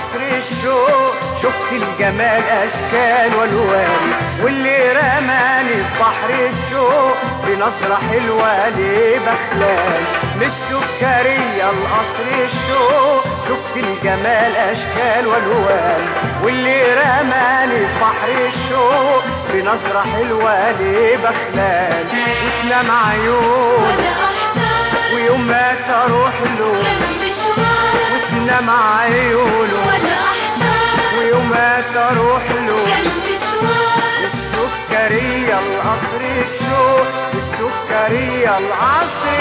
القصر الشوق شفت الجمال اشكال والوان واللي رماني ببحر الشوق بنظرة حلوة ليه بخلان من السكرية القصر الشوق شفت الجمال اشكال والوان واللي رماني ببحر الشوق بنظرة حلوة ليه بخلان وتنام عيون وانا احتار ويوم ما تروح له كان مشوار وتنام عيونه وانا احتار ويوم ما تروح له كان مشوار السكرية القصر الشوق السكرية العصر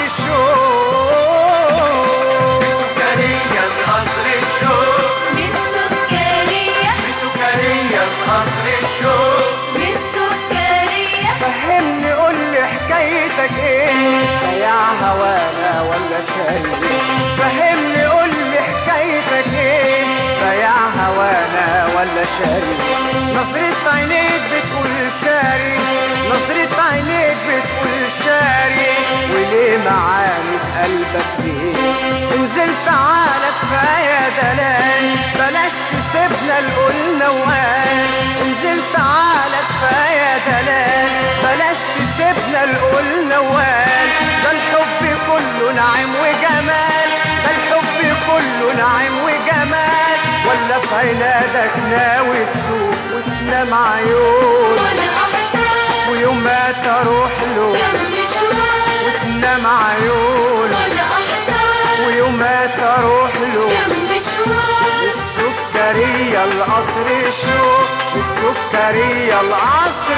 الشوق السكرية القصر الشوق من السكرية السكرية القصر الشوق من السكرية فهمني قول لي حكايتك ايه بياع هوانا ولا شاي فهمني قول لي حكايتك ايه بياع هوانا ولا شاري نظرة عينيك بتقول شاري نظرة عينيك بتقول شاري وليه معاني قلبك ليه انزل تعالى كفاية دلال بلاش تسيبنا القلنا وقال انزل تعالى كفاية دلال بلاش تسيبنا القلنا وقال ده الحب كله نعيم وجمال ده الحب كله نعيم وجمال ولا في عنادك ناوي تسوق وتنام عيون وانا احتار ويوم ما تروح له كان مشوار وتنام عيون وانا احتار ويوم ما تروح له كان مشوار السكرية القصر الشوق السكرية العصر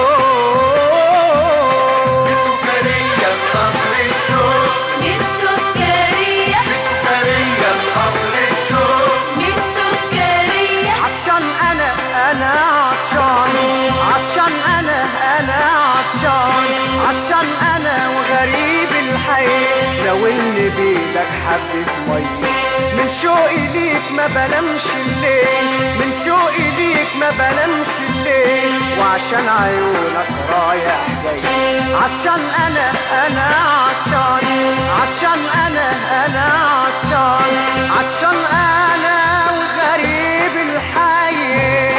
الشوق السكرية القصر الشوق من السكرية السكرية القصر الشوق من السكرية عطشان انا انا عطشان عطشان انا انا عطشان عطشان انا وغريب الحي ناولني بيدك حبة مية من شوقي ليك ما بنامش الليل من شوقي ليك ما بنامش الليل وعشان عيونك رايح جاي عطشان انا انا عطشان عطشان انا انا عطشان عطشان انا وغريب الحي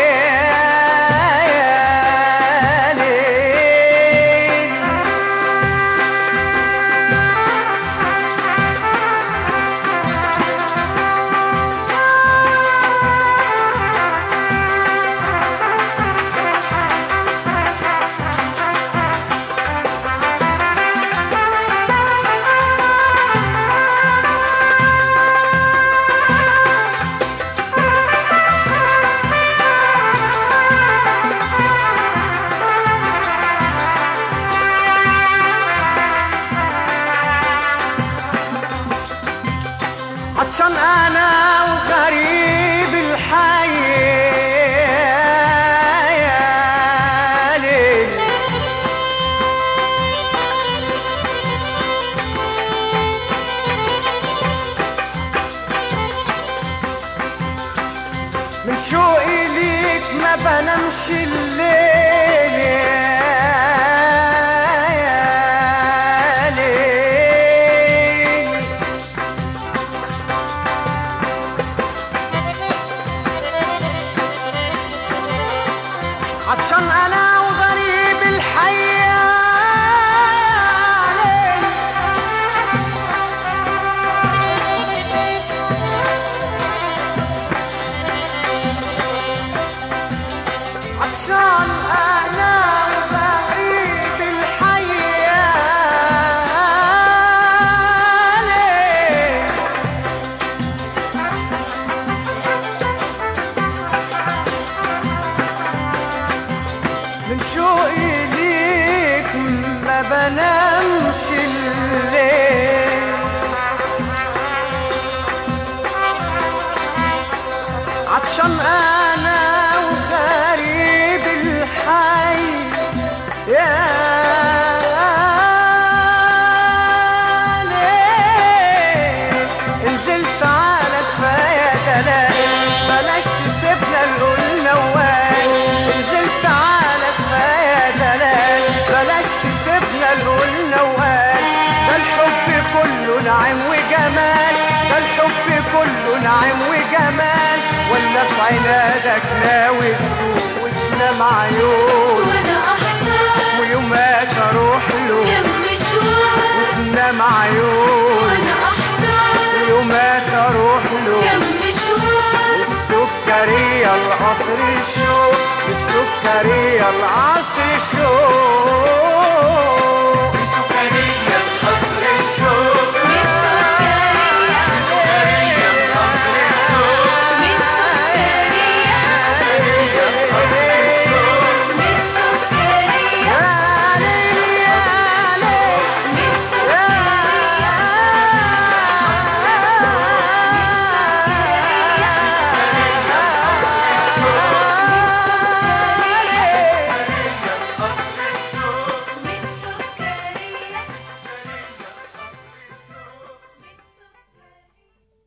عطشان انا وغريب الحي من شوقي ليك ما بنامش الليل عطشان انا وغريب الحي عطشان انا وغريب الحي من شوقي ليك ما بنامش الليل عطشان انا وغريب الحي يا ليل نزلت على كفايه دلال بلاش تسيبنا القلنا وقال نزلت على كفايه دلال بلاش تسيبنا القلنا وقال ده الحب كله نعيم وجمال ده الحب كله نعيم وجمال في عنادك ناوي تسوق وتنام عيون وانا احتار ويومات اروح له كم مشوار وتنام عيون وانا احتار ويومات اروح له كم مشوار السكرية العصر الشوق السكرية العصر الشوق